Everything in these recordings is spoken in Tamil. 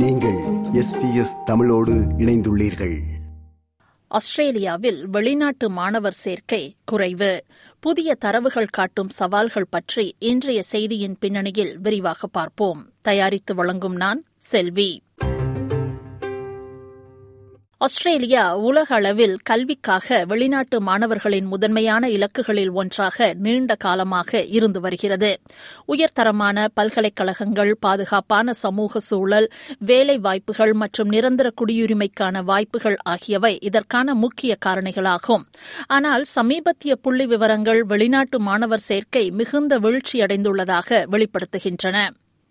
நீங்கள் எஸ்பிஎஸ் தமிழோடு இணைந்துள்ளீர்கள் ஆஸ்திரேலியாவில் வெளிநாட்டு மாணவர் சேர்க்கை குறைவு புதிய தரவுகள் காட்டும் சவால்கள் பற்றி இன்றைய செய்தியின் பின்னணியில் விரிவாக பார்ப்போம் தயாரித்து வழங்கும் நான் செல்வி ஆஸ்திரேலியா உலக அளவில் கல்விக்காக வெளிநாட்டு மாணவர்களின் முதன்மையான இலக்குகளில் ஒன்றாக நீண்ட காலமாக இருந்து வருகிறது உயர்தரமான பல்கலைக்கழகங்கள் பாதுகாப்பான சமூக சூழல் வேலை வாய்ப்புகள் மற்றும் நிரந்தர குடியுரிமைக்கான வாய்ப்புகள் ஆகியவை இதற்கான முக்கிய காரணிகளாகும் ஆனால் சமீபத்திய புள்ளி விவரங்கள் வெளிநாட்டு மாணவர் சேர்க்கை மிகுந்த வீழ்ச்சியடைந்துள்ளதாக வெளிப்படுத்துகின்றன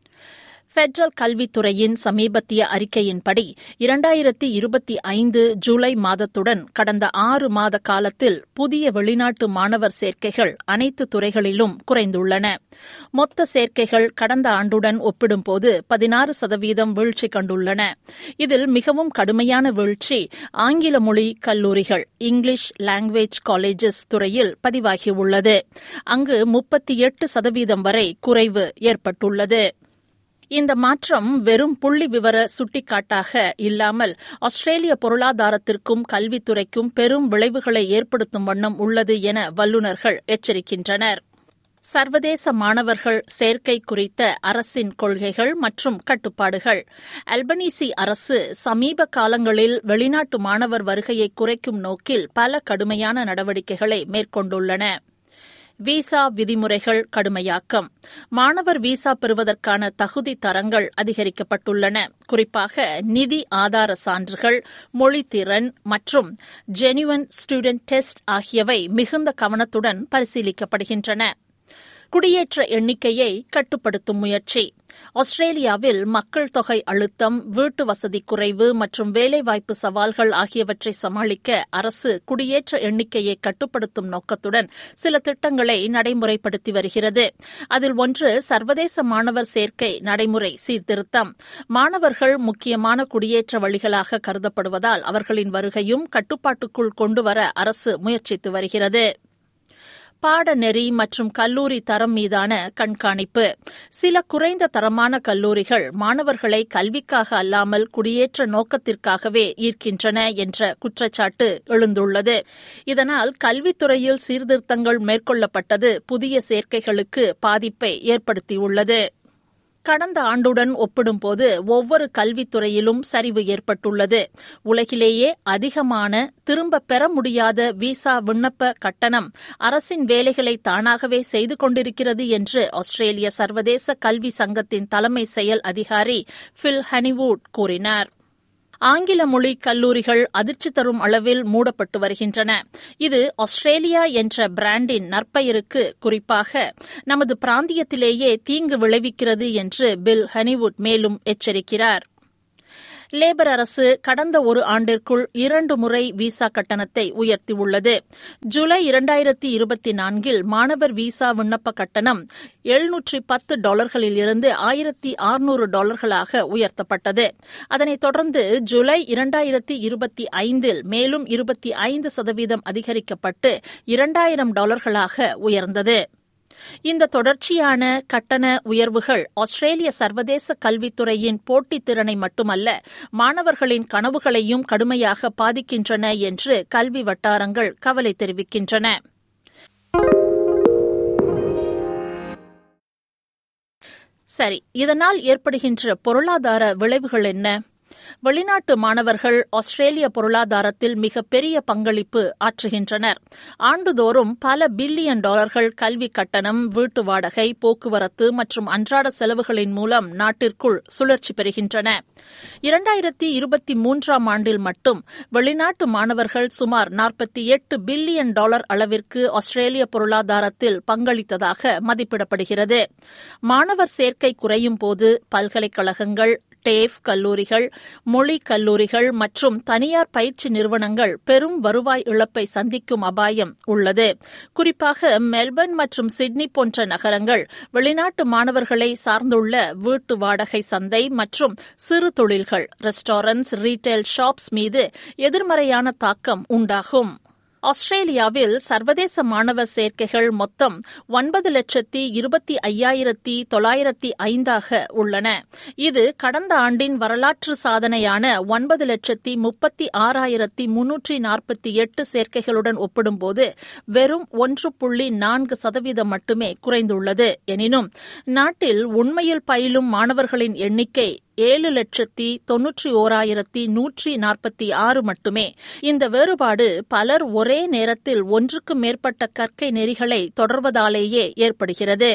பெட்ரல் கல்வித்துறையின் சமீபத்திய அறிக்கையின்படி இரண்டாயிரத்தி இருபத்தி ஐந்து ஜூலை மாதத்துடன் கடந்த ஆறு மாத காலத்தில் புதிய வெளிநாட்டு மாணவர் சேர்க்கைகள் அனைத்து துறைகளிலும் குறைந்துள்ளன மொத்த சேர்க்கைகள் கடந்த ஆண்டுடன் ஒப்பிடும்போது பதினாறு சதவீதம் வீழ்ச்சி கண்டுள்ளன இதில் மிகவும் கடுமையான வீழ்ச்சி ஆங்கில மொழி கல்லூரிகள் இங்கிலீஷ் லாங்குவேஜ் காலேஜஸ் துறையில் பதிவாகியுள்ளது அங்கு முப்பத்தி எட்டு சதவீதம் வரை குறைவு ஏற்பட்டுள்ளது இந்த மாற்றம் வெறும் புள்ளி விவர சுட்டிக்காட்டாக இல்லாமல் ஆஸ்திரேலிய பொருளாதாரத்திற்கும் கல்வித்துறைக்கும் பெரும் விளைவுகளை ஏற்படுத்தும் வண்ணம் உள்ளது என வல்லுநர்கள் எச்சரிக்கின்றனர் சர்வதேச மாணவர்கள் சேர்க்கை குறித்த அரசின் கொள்கைகள் மற்றும் கட்டுப்பாடுகள் அல்பனீசி அரசு சமீப காலங்களில் வெளிநாட்டு மாணவர் வருகையை குறைக்கும் நோக்கில் பல கடுமையான நடவடிக்கைகளை மேற்கொண்டுள்ளன விசா விதிமுறைகள் கடுமையாக்கம் மாணவர் விசா பெறுவதற்கான தகுதி தரங்கள் அதிகரிக்கப்பட்டுள்ளன குறிப்பாக நிதி ஆதார சான்றுகள் மொழித்திறன் மற்றும் ஜெனுவன் ஸ்டூடெண்ட் டெஸ்ட் ஆகியவை மிகுந்த கவனத்துடன் பரிசீலிக்கப்படுகின்றன குடியேற்ற எண்ணிக்கையை கட்டுப்படுத்தும் முயற்சி ஆஸ்திரேலியாவில் மக்கள் தொகை அழுத்தம் வீட்டு வசதி குறைவு மற்றும் வேலைவாய்ப்பு சவால்கள் ஆகியவற்றை சமாளிக்க அரசு குடியேற்ற எண்ணிக்கையை கட்டுப்படுத்தும் நோக்கத்துடன் சில திட்டங்களை நடைமுறைப்படுத்தி வருகிறது அதில் ஒன்று சர்வதேச மாணவர் சேர்க்கை நடைமுறை சீர்திருத்தம் மாணவர்கள் முக்கியமான குடியேற்ற வழிகளாக கருதப்படுவதால் அவர்களின் வருகையும் கட்டுப்பாட்டுக்குள் கொண்டுவர அரசு முயற்சித்து வருகிறது பாடநெறி மற்றும் கல்லூரி தரம் மீதான கண்காணிப்பு சில குறைந்த தரமான கல்லூரிகள் மாணவர்களை கல்விக்காக அல்லாமல் குடியேற்ற நோக்கத்திற்காகவே ஈர்க்கின்றன என்ற குற்றச்சாட்டு எழுந்துள்ளது இதனால் கல்வித்துறையில் சீர்திருத்தங்கள் மேற்கொள்ளப்பட்டது புதிய சேர்க்கைகளுக்கு பாதிப்பை ஏற்படுத்தியுள்ளது கடந்த ஆண்டுடன் ஒப்பிடும்போது ஒவ்வொரு கல்வித்துறையிலும் சரிவு ஏற்பட்டுள்ளது உலகிலேயே அதிகமான திரும்ப பெற முடியாத விசா விண்ணப்ப கட்டணம் அரசின் வேலைகளை தானாகவே செய்து கொண்டிருக்கிறது என்று ஆஸ்திரேலிய சர்வதேச கல்வி சங்கத்தின் தலைமை செயல் அதிகாரி பில் ஹனிவூட் கூறினார் ஆங்கில மொழி கல்லூரிகள் அதிர்ச்சி தரும் அளவில் மூடப்பட்டு வருகின்றன இது ஆஸ்திரேலியா என்ற பிராண்டின் நற்பெயருக்கு குறிப்பாக நமது பிராந்தியத்திலேயே தீங்கு விளைவிக்கிறது என்று பில் ஹனிவுட் மேலும் எச்சரிக்கிறார் லேபர் அரசு கடந்த ஒரு ஆண்டிற்குள் இரண்டு முறை விசா கட்டணத்தை உயர்த்தியுள்ளது ஜூலை இரண்டாயிரத்தி இருபத்தி நான்கில் மாணவர் விசா விண்ணப்ப கட்டணம் எழுநூற்றி பத்து டாலர்களில் இருந்து ஆயிரத்தி அறுநூறு டாலர்களாக உயர்த்தப்பட்டது அதனைத் தொடர்ந்து ஜூலை இரண்டாயிரத்தி இருபத்தி ஐந்தில் மேலும் இருபத்தி ஐந்து சதவீதம் அதிகரிக்கப்பட்டு இரண்டாயிரம் டாலர்களாக உயர்ந்தது இந்த தொடர்ச்சியான கட்டண உயர்வுகள் ஆஸ்திரேலிய சர்வதேச கல்வித்துறையின் போட்டித் திறனை மட்டுமல்ல மாணவர்களின் கனவுகளையும் கடுமையாக பாதிக்கின்றன என்று கல்வி வட்டாரங்கள் கவலை தெரிவிக்கின்றன சரி இதனால் ஏற்படுகின்ற பொருளாதார விளைவுகள் என்ன வெளிநாட்டு மாணவர்கள் ஆஸ்திரேலிய பொருளாதாரத்தில் மிகப்பெரிய பங்களிப்பு ஆற்றுகின்றனர் ஆண்டுதோறும் பல பில்லியன் டாலர்கள் கல்வி கட்டணம் வீட்டு வாடகை போக்குவரத்து மற்றும் அன்றாட செலவுகளின் மூலம் நாட்டிற்குள் சுழற்சி பெறுகின்றன இரண்டாயிரத்தி இருபத்தி மூன்றாம் ஆண்டில் மட்டும் வெளிநாட்டு மாணவர்கள் சுமார் நாற்பத்தி எட்டு பில்லியன் டாலர் அளவிற்கு ஆஸ்திரேலிய பொருளாதாரத்தில் பங்களித்ததாக மதிப்பிடப்படுகிறது மாணவர் சேர்க்கை குறையும் போது பல்கலைக்கழகங்கள் டேஃப் கல்லூரிகள் மொழி கல்லூரிகள் மற்றும் தனியார் பயிற்சி நிறுவனங்கள் பெரும் வருவாய் இழப்பை சந்திக்கும் அபாயம் உள்ளது குறிப்பாக மெல்பர்ன் மற்றும் சிட்னி போன்ற நகரங்கள் வெளிநாட்டு மாணவர்களை சார்ந்துள்ள வீட்டு வாடகை சந்தை மற்றும் சிறு தொழில்கள் ரெஸ்டாரண்ட்ஸ் ரீட்டைல் ஷாப்ஸ் மீது எதிர்மறையான தாக்கம் உண்டாகும் ஆஸ்திரேலியாவில் சர்வதேச மாணவர் சேர்க்கைகள் மொத்தம் ஒன்பது லட்சத்தி இருபத்தி ஐயாயிரத்தி தொள்ளாயிரத்தி ஐந்தாக உள்ளன இது கடந்த ஆண்டின் வரலாற்று சாதனையான ஒன்பது லட்சத்தி முப்பத்தி ஆறாயிரத்தி முன்னூற்றி நாற்பத்தி எட்டு சேர்க்கைகளுடன் ஒப்பிடும்போது வெறும் ஒன்று புள்ளி நான்கு சதவீதம் மட்டுமே குறைந்துள்ளது எனினும் நாட்டில் உண்மையில் பயிலும் மாணவர்களின் எண்ணிக்கை ஏழு லட்சத்தி தொன்னூற்றி ஓராயிரத்தி நூற்றி நாற்பத்தி ஆறு மட்டுமே இந்த வேறுபாடு பலர் ஒரே நேரத்தில் ஒன்றுக்கு மேற்பட்ட கற்கை நெறிகளை தொடர்வதாலேயே ஏற்படுகிறது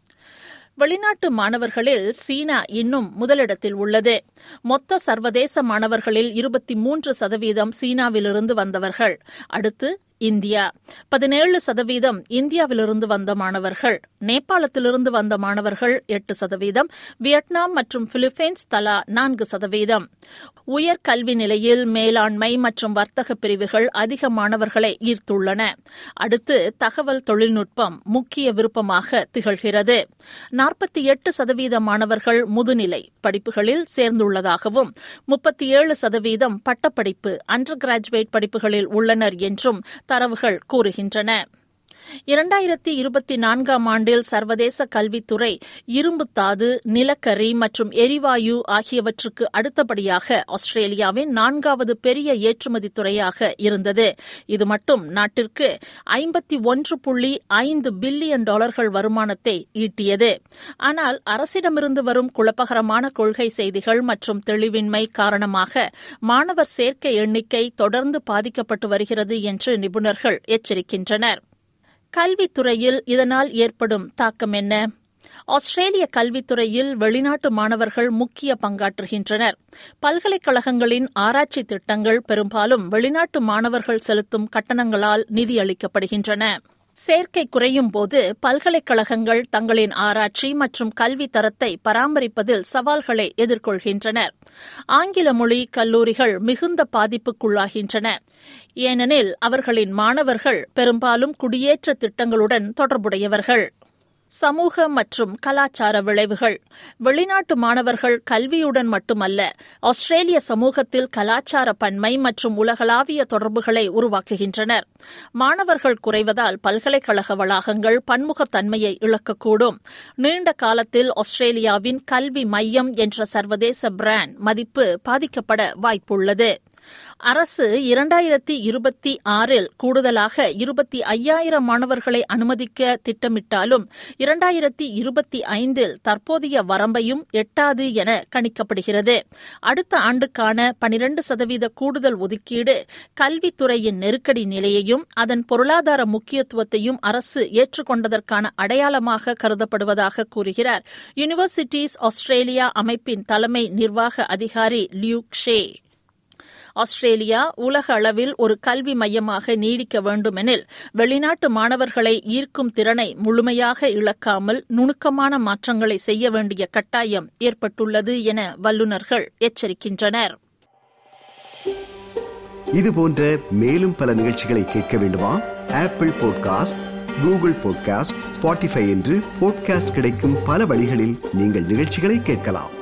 வெளிநாட்டு மாணவர்களில் சீனா இன்னும் முதலிடத்தில் உள்ளது மொத்த சர்வதேச மாணவர்களில் இருபத்தி மூன்று சதவீதம் சீனாவிலிருந்து வந்தவர்கள் அடுத்து இந்தியா பதினேழு சதவீதம் இந்தியாவிலிருந்து வந்த மாணவர்கள் நேபாளத்திலிருந்து வந்த மாணவர்கள் எட்டு சதவீதம் வியட்நாம் மற்றும் பிலிப்பைன்ஸ் தலா நான்கு சதவீதம் உயர் கல்வி நிலையில் மேலாண்மை மற்றும் வர்த்தக பிரிவுகள் அதிக மாணவர்களை ஈர்த்துள்ளன அடுத்து தகவல் தொழில்நுட்பம் முக்கிய விருப்பமாக திகழ்கிறது நாற்பத்தி எட்டு சதவீத மாணவர்கள் முதுநிலை படிப்புகளில் சேர்ந்துள்ளதாகவும் முப்பத்தி ஏழு சதவீதம் பட்டப்படிப்பு அண்டர் கிராஜுவேட் படிப்புகளில் உள்ளனர் என்றும் தரவுகள் கூறுகின்றன இரண்டாயிரத்தி இருபத்தி நான்காம் ஆண்டில் சர்வதேச கல்வித்துறை இரும்புத்தாது நிலக்கரி மற்றும் எரிவாயு ஆகியவற்றுக்கு அடுத்தபடியாக ஆஸ்திரேலியாவின் நான்காவது பெரிய ஏற்றுமதி துறையாக இருந்தது இது மட்டும் நாட்டிற்கு ஐம்பத்தி ஒன்று புள்ளி ஐந்து பில்லியன் டாலர்கள் வருமானத்தை ஈட்டியது ஆனால் அரசிடமிருந்து வரும் குழப்பகரமான கொள்கை செய்திகள் மற்றும் தெளிவின்மை காரணமாக மாணவர் சேர்க்கை எண்ணிக்கை தொடர்ந்து பாதிக்கப்பட்டு வருகிறது என்று நிபுணர்கள் எச்சரிக்கின்றனர் கல்வித்துறையில் இதனால் ஏற்படும் தாக்கம் என்ன ஆஸ்திரேலிய கல்வித்துறையில் வெளிநாட்டு மாணவர்கள் முக்கிய பங்காற்றுகின்றனர் பல்கலைக்கழகங்களின் ஆராய்ச்சி திட்டங்கள் பெரும்பாலும் வெளிநாட்டு மாணவர்கள் செலுத்தும் கட்டணங்களால் நிதியளிக்கப்படுகின்றன சேர்க்கை குறையும் போது பல்கலைக்கழகங்கள் தங்களின் ஆராய்ச்சி மற்றும் கல்வி தரத்தை பராமரிப்பதில் சவால்களை எதிர்கொள்கின்றனர் ஆங்கில மொழி கல்லூரிகள் மிகுந்த பாதிப்புக்குள்ளாகின்றன ஏனெனில் அவர்களின் மாணவர்கள் பெரும்பாலும் குடியேற்ற திட்டங்களுடன் தொடர்புடையவர்கள் சமூக மற்றும் கலாச்சார விளைவுகள் வெளிநாட்டு மாணவர்கள் கல்வியுடன் மட்டுமல்ல ஆஸ்திரேலிய சமூகத்தில் கலாச்சார பன்மை மற்றும் உலகளாவிய தொடர்புகளை உருவாக்குகின்றனர் மாணவர்கள் குறைவதால் பல்கலைக்கழக வளாகங்கள் பன்முகத்தன்மையை இழக்கக்கூடும் நீண்ட காலத்தில் ஆஸ்திரேலியாவின் கல்வி மையம் என்ற சர்வதேச பிராண்ட் மதிப்பு பாதிக்கப்பட வாய்ப்புள்ளது அரசு இரண்டாயிரத்தி இருபத்தி ஆறில் கூடுதலாக இருபத்தி ஐயாயிரம் மாணவர்களை அனுமதிக்க திட்டமிட்டாலும் இரண்டாயிரத்தி இருபத்தி ஐந்தில் தற்போதைய வரம்பையும் எட்டாது என கணிக்கப்படுகிறது அடுத்த ஆண்டுக்கான பனிரண்டு சதவீத கூடுதல் ஒதுக்கீடு கல்வித்துறையின் நெருக்கடி நிலையையும் அதன் பொருளாதார முக்கியத்துவத்தையும் அரசு ஏற்றுக்கொண்டதற்கான அடையாளமாக கருதப்படுவதாக கூறுகிறார் யுனிவர்சிட்டிஸ் ஆஸ்திரேலியா அமைப்பின் தலைமை நிர்வாக அதிகாரி லியூக் ஷே ஆஸ்திரேலியா உலக அளவில் ஒரு கல்வி மையமாக நீடிக்க வேண்டுமெனில் வெளிநாட்டு மாணவர்களை ஈர்க்கும் திறனை முழுமையாக இழக்காமல் நுணுக்கமான மாற்றங்களை செய்ய வேண்டிய கட்டாயம் ஏற்பட்டுள்ளது என வல்லுநர்கள் எச்சரிக்கின்றனர் இது போன்ற மேலும் பல நிகழ்ச்சிகளை கேட்க வேண்டுமா Apple podcast Google podcast Spotify என்று பாட்காஸ்ட் கிடைக்கும் பல வழிகளில் நீங்கள் நிகழ்ச்சிகளை கேட்கலாம்